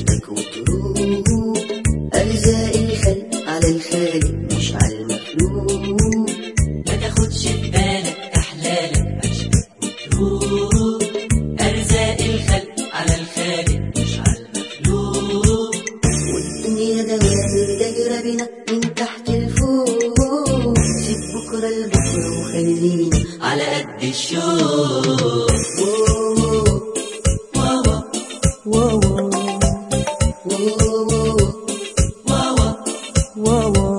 عشتك وتروح أرزاق الخلق على الخالق مش على المخلوق ما تاخدش في بالك احلالك عشتك وتروح ارزاق الخلق على الخالق مش على المخلوق والدنيا دوامر دايرة بينا من تحت لفوق سيب بكرة لبكرة وخلينا على قد الشوق واو واوا واو واو واوا واو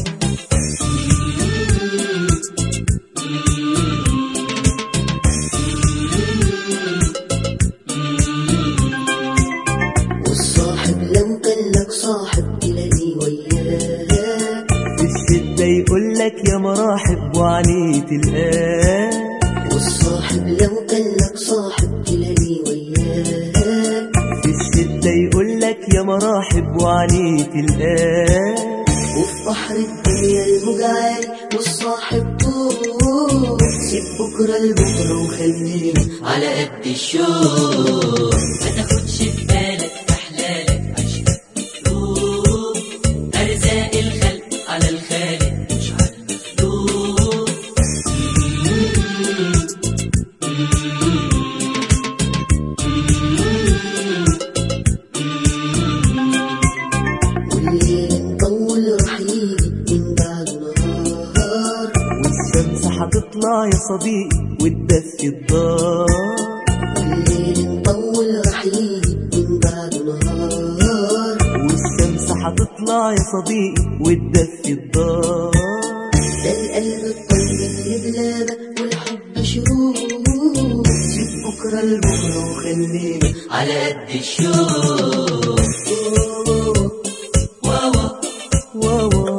والصاحب لو كان لك صاحب تلاقيه وياك في الشدة يقول لك يا مراحب وعليه تلقاه والصاحب لو كان لك صاحب تلاقيه وياك في الشدة يقول لك يا مراحب وعليه تلقاه وفي بحر الدنيا الموج عالي والصاحب طول سيب بكرة لبكرة وخلينا على قد الشوق ما تاخدش في بالك احلالك عشتك وتروح ارزاق الخلق على الخالق مش على المخلوق والليل مطول راح يجي من بعده نهار والشمس هتطلع يا صديقي وتدفي الدار والليل مطول راح يجي من بعده نهار والشمس هتطلع يا صديقي وتدفي الدار ده القلب الطيب لبلابة والحب شروق سيب بكرة لبكرة وخلينا على قد الشوق واوا واوا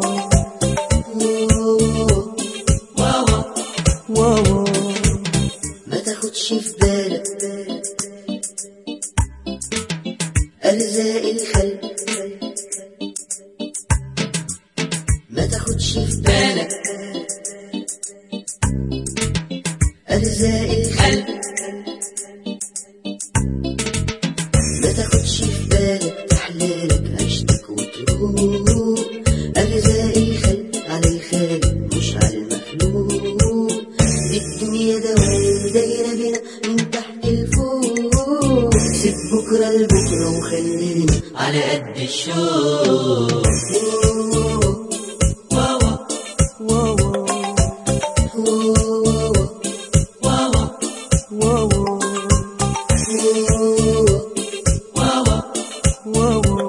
واوا واوا ما تاخدش في بالك أرزاق الخلق ما تاخدش في بالك أرزاق الخلق ما تاخدش في بالك تحلالك عشتك وتروح أرزاق الخلق على الخالق مش على المخلوق الدنيا دوام دايرة بينا من تحت لفوق سيب بكرة لبكرة وخلينا على قد الشوق واوا واوا واوا واوا واوا واوا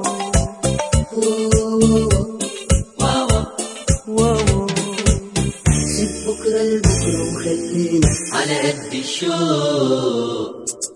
واوا واوا سيب بكرة لبكرة وخلينا على قد الشوق